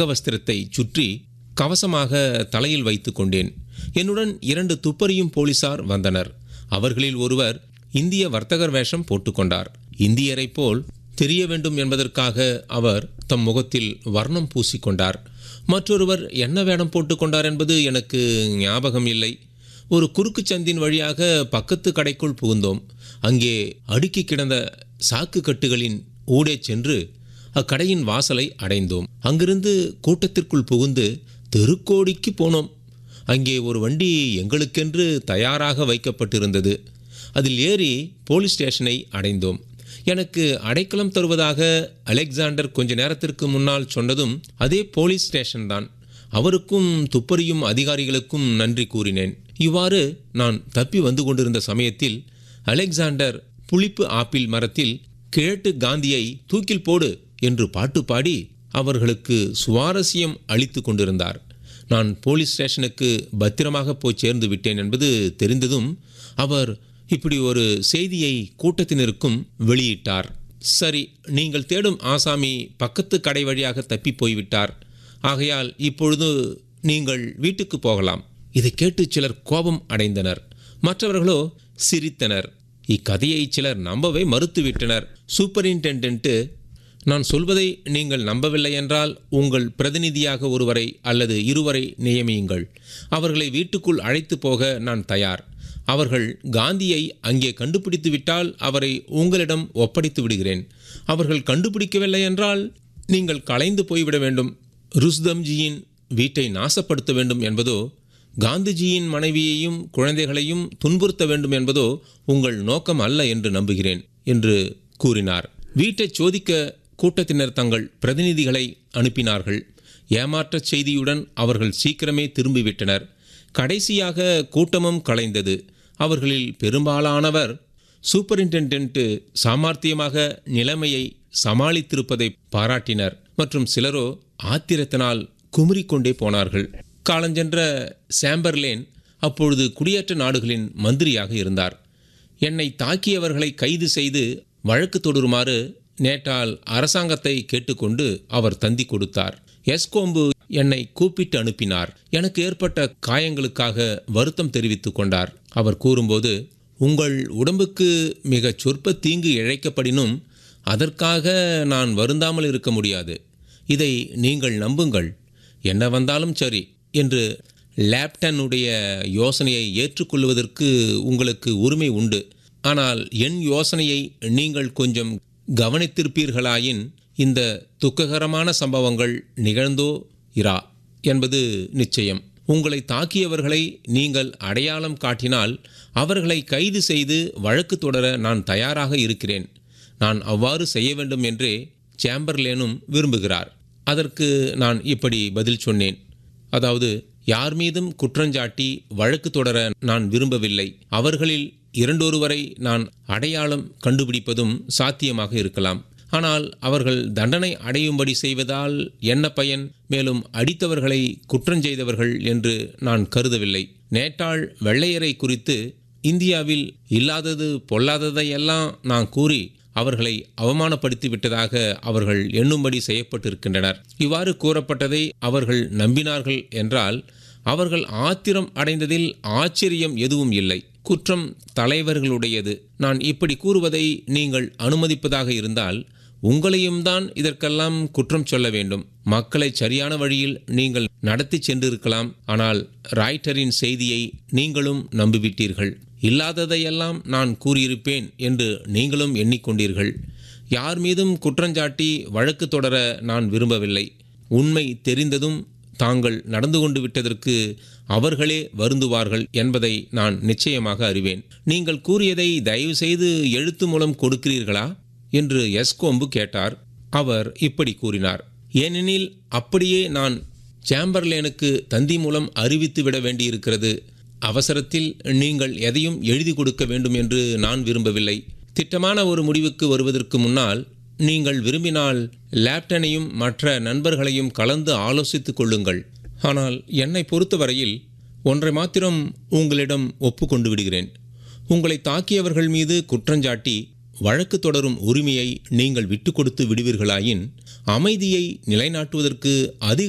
அங்கவஸ்திரத்தை சுற்றி கவசமாக தலையில் வைத்துக் கொண்டேன் என்னுடன் இரண்டு துப்பறியும் போலீசார் வந்தனர் அவர்களில் ஒருவர் இந்திய வர்த்தகர் வேஷம் போட்டுக்கொண்டார் இந்தியரைப் போல் தெரிய வேண்டும் என்பதற்காக அவர் தம் முகத்தில் வர்ணம் பூசிக்கொண்டார் மற்றொருவர் என்ன வேடம் போட்டுக்கொண்டார் என்பது எனக்கு ஞாபகம் இல்லை ஒரு குறுக்கு சந்தின் வழியாக பக்கத்து கடைக்குள் புகுந்தோம் அங்கே அடுக்கி கிடந்த சாக்கு கட்டுகளின் ஊடே சென்று அக்கடையின் வாசலை அடைந்தோம் அங்கிருந்து கூட்டத்திற்குள் புகுந்து தெருக்கோடிக்கு போனோம் அங்கே ஒரு வண்டி எங்களுக்கென்று தயாராக வைக்கப்பட்டிருந்தது அதில் ஏறி போலீஸ் ஸ்டேஷனை அடைந்தோம் எனக்கு அடைக்கலம் தருவதாக அலெக்சாண்டர் கொஞ்ச நேரத்திற்கு முன்னால் சொன்னதும் அதே போலீஸ் ஸ்டேஷன் தான் அவருக்கும் துப்பறியும் அதிகாரிகளுக்கும் நன்றி கூறினேன் இவ்வாறு நான் தப்பி வந்து கொண்டிருந்த சமயத்தில் அலெக்சாண்டர் புளிப்பு ஆப்பிள் மரத்தில் கிழட்டு காந்தியை தூக்கில் போடு என்று பாட்டு பாடி அவர்களுக்கு சுவாரஸ்யம் அளித்து கொண்டிருந்தார் நான் போலீஸ் ஸ்டேஷனுக்கு பத்திரமாக போய் சேர்ந்து விட்டேன் என்பது தெரிந்ததும் அவர் இப்படி ஒரு செய்தியை கூட்டத்தினருக்கும் வெளியிட்டார் சரி நீங்கள் தேடும் ஆசாமி பக்கத்து கடை வழியாக தப்பி போய்விட்டார் ஆகையால் இப்பொழுது நீங்கள் வீட்டுக்கு போகலாம் இதை கேட்டு சிலர் கோபம் அடைந்தனர் மற்றவர்களோ சிரித்தனர் இக்கதையை சிலர் நம்பவே மறுத்துவிட்டனர் சூப்பரிண்டென்டென்ட்டு நான் சொல்வதை நீங்கள் நம்பவில்லை என்றால் உங்கள் பிரதிநிதியாக ஒருவரை அல்லது இருவரை நியமியுங்கள் அவர்களை வீட்டுக்குள் அழைத்து போக நான் தயார் அவர்கள் காந்தியை அங்கே கண்டுபிடித்து விட்டால் அவரை உங்களிடம் ஒப்படைத்து விடுகிறேன் அவர்கள் கண்டுபிடிக்கவில்லை என்றால் நீங்கள் கலைந்து போய்விட வேண்டும் ருஸ்தம்ஜியின் வீட்டை நாசப்படுத்த வேண்டும் என்பதோ காந்திஜியின் மனைவியையும் குழந்தைகளையும் துன்புறுத்த வேண்டும் என்பதோ உங்கள் நோக்கம் அல்ல என்று நம்புகிறேன் என்று கூறினார் வீட்டை சோதிக்க கூட்டத்தினர் தங்கள் பிரதிநிதிகளை அனுப்பினார்கள் ஏமாற்றச் செய்தியுடன் அவர்கள் சீக்கிரமே திரும்பிவிட்டனர் கடைசியாக கூட்டமும் கலைந்தது அவர்களில் பெரும்பாலானவர் சூப்பரிண்டென்டென்ட் சாமர்த்தியமாக நிலைமையை சமாளித்திருப்பதை பாராட்டினர் மற்றும் சிலரோ ஆத்திரத்தினால் குமுறிக்கொண்டே போனார்கள் காலஞ்சென்ற சாம்பர்லேன் அப்பொழுது குடியேற்ற நாடுகளின் மந்திரியாக இருந்தார் என்னை தாக்கியவர்களை கைது செய்து வழக்கு தொடருமாறு நேற்றால் அரசாங்கத்தை கேட்டுக்கொண்டு அவர் தந்தி கொடுத்தார் எஸ்கோம்பு என்னை கூப்பிட்டு அனுப்பினார் எனக்கு ஏற்பட்ட காயங்களுக்காக வருத்தம் தெரிவித்துக் கொண்டார் அவர் கூறும்போது உங்கள் உடம்புக்கு மிகச் சொற்ப தீங்கு இழைக்கப்படினும் அதற்காக நான் வருந்தாமல் இருக்க முடியாது இதை நீங்கள் நம்புங்கள் என்ன வந்தாலும் சரி என்று லேப்டனுடைய யோசனையை ஏற்றுக்கொள்வதற்கு உங்களுக்கு உரிமை உண்டு ஆனால் என் யோசனையை நீங்கள் கொஞ்சம் கவனித்திருப்பீர்களாயின் இந்த துக்ககரமான சம்பவங்கள் நிகழ்ந்தோ இரா என்பது நிச்சயம் உங்களை தாக்கியவர்களை நீங்கள் அடையாளம் காட்டினால் அவர்களை கைது செய்து வழக்கு தொடர நான் தயாராக இருக்கிறேன் நான் அவ்வாறு செய்ய வேண்டும் என்றே சேம்பர்லேனும் விரும்புகிறார் அதற்கு நான் இப்படி பதில் சொன்னேன் அதாவது யார் மீதும் குற்றஞ்சாட்டி வழக்கு தொடர நான் விரும்பவில்லை அவர்களில் இரண்டொருவரை நான் அடையாளம் கண்டுபிடிப்பதும் சாத்தியமாக இருக்கலாம் ஆனால் அவர்கள் தண்டனை அடையும்படி செய்வதால் என்ன பயன் மேலும் அடித்தவர்களை குற்றஞ்செய்தவர்கள் என்று நான் கருதவில்லை நேட்டாள் வெள்ளையரை குறித்து இந்தியாவில் இல்லாதது பொல்லாததையெல்லாம் நான் கூறி அவர்களை அவமானப்படுத்தி விட்டதாக அவர்கள் எண்ணும்படி செய்யப்பட்டிருக்கின்றனர் இவ்வாறு கூறப்பட்டதை அவர்கள் நம்பினார்கள் என்றால் அவர்கள் ஆத்திரம் அடைந்ததில் ஆச்சரியம் எதுவும் இல்லை குற்றம் தலைவர்களுடையது நான் இப்படி கூறுவதை நீங்கள் அனுமதிப்பதாக இருந்தால் உங்களையும் தான் இதற்கெல்லாம் குற்றம் சொல்ல வேண்டும் மக்களை சரியான வழியில் நீங்கள் நடத்தி சென்றிருக்கலாம் ஆனால் ராய்டரின் செய்தியை நீங்களும் நம்பிவிட்டீர்கள் இல்லாததையெல்லாம் நான் கூறியிருப்பேன் என்று நீங்களும் எண்ணிக்கொண்டீர்கள் யார் மீதும் குற்றஞ்சாட்டி வழக்கு தொடர நான் விரும்பவில்லை உண்மை தெரிந்ததும் தாங்கள் நடந்து கொண்டு விட்டதற்கு அவர்களே வருந்துவார்கள் என்பதை நான் நிச்சயமாக அறிவேன் நீங்கள் கூறியதை தயவு செய்து எழுத்து மூலம் கொடுக்கிறீர்களா என்று எஸ்கோம்பு கேட்டார் அவர் இப்படி கூறினார் ஏனெனில் அப்படியே நான் சேம்பர்லேனுக்கு தந்தி மூலம் அறிவித்து விட வேண்டியிருக்கிறது அவசரத்தில் நீங்கள் எதையும் எழுதி கொடுக்க வேண்டும் என்று நான் விரும்பவில்லை திட்டமான ஒரு முடிவுக்கு வருவதற்கு முன்னால் நீங்கள் விரும்பினால் லேப்டனையும் மற்ற நண்பர்களையும் கலந்து ஆலோசித்துக் கொள்ளுங்கள் ஆனால் என்னை பொறுத்தவரையில் ஒன்றை மாத்திரம் உங்களிடம் ஒப்புக்கொண்டு விடுகிறேன் உங்களை தாக்கியவர்கள் மீது குற்றஞ்சாட்டி வழக்கு தொடரும் உரிமையை நீங்கள் விட்டு கொடுத்து விடுவீர்களாயின் அமைதியை நிலைநாட்டுவதற்கு அதிக